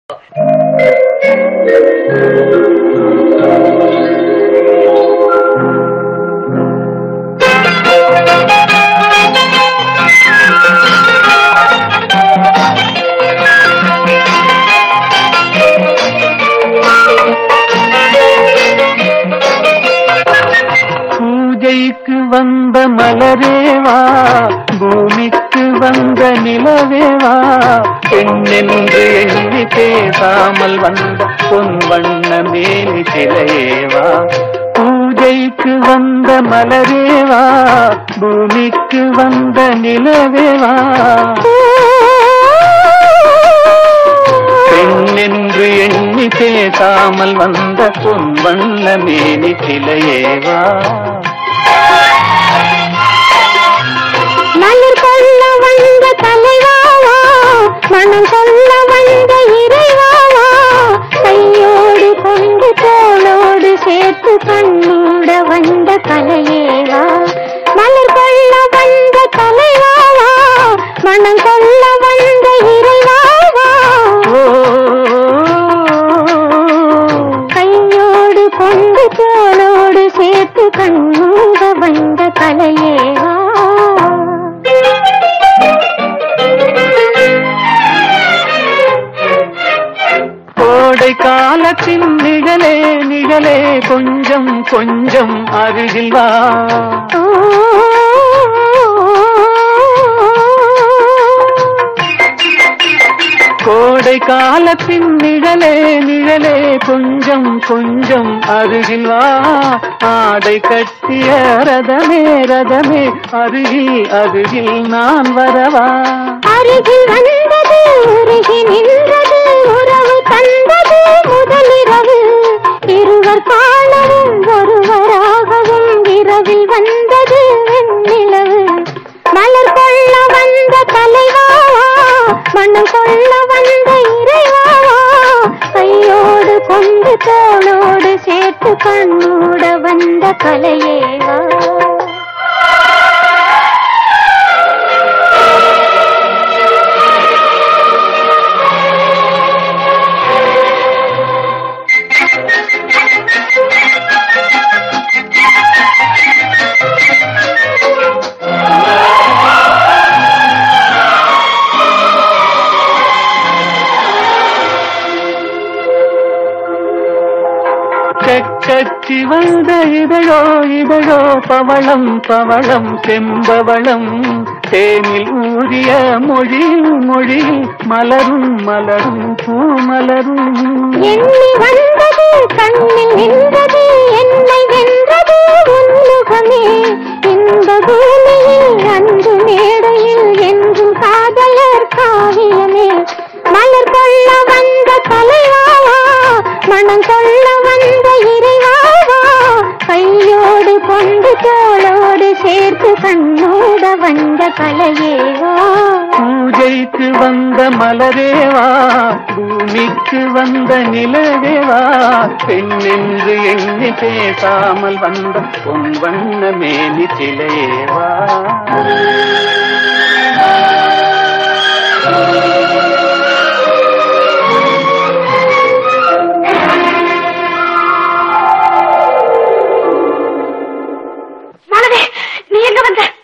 பூஜைக்கு வந்த மலரேவா பூமிக்கு வந்த நிலவேவா பெண்ணென்று எண்ணி பேசாமல் வந்த பொன் வண்ண மேனி சிலையேவா பூஜைக்கு வந்த மலரேவா பூமிக்கு வந்த நிலவேவா பெண்ணென்று எண்ணி பேசாமல் வந்த பொன் வண்ண மேனி சிலையேவா மலர் கொள்ள வந்த தலைவாவா மனம் கொள்ள வந்த இறைவாவா கையோடு கொண்டு தோளோடு சேர்த்து கண்ணூட வந்த கலையேவா மலர் கொள்ள வந்த தலைவாவா மனம் கொள்ள வந்த இறைவாவா ஓ கையோடு கொண்டு தோளோடு சேர்த்து கண்ணூட வந்த கலையேவா கோடை காலத்தின் நிழலே நிழலே கொஞ்சம் கொஞ்சம் அருகில் வா கோடை காலத்தின் நிழலே நிழலே கொஞ்சம் கொஞ்சம் அருகில் வா ஆடை கட்டிய ரதமே ரதமே அருகில் அருகில் நான் வரவா அருகில் வந்தது உருகி நின்றது உறவு தந்தது முதலிரவு இருவர் காணவும் ஒருவராகவும் இரவில் வந்தது வெண்ணிலவு மலர் கொள்ள வந்த தலைவாவா மனம் கொள்ள வந்த இறைவாவா கையோடு கொண்டு தோளோடு சேர்த்து கண்ணூட வந்த கலையேவா கட்டி வந்த இதழோ இதழோ பவளம் பவளம் செம்பவளம் தேனில் ஊறிய மொழி மொழி மலரும் மலரும் பூமலரும் எண்ணி வந்தது கண்ணில் நின்றது என்னை வென்றது உன்முகமே இந்த பூமியில் அன்று மேடையில் என்றும் காதலர் காவியமே மலர் கொள்ள வந்த தலைவாவா மனம் கொள்ள வந்த இறைவாவா கையோடு கொண்டு தோளோடு சேர்த்து கண்ணோட வந்த கலையேவா பூஜைக்கு வந்த மலரேவா பூமிக்கு வந்த நிலவேவா பெண்ணென்று எண்ணி பேசாமல் வந்த பொன் வண்ண மேனி சிலையேவா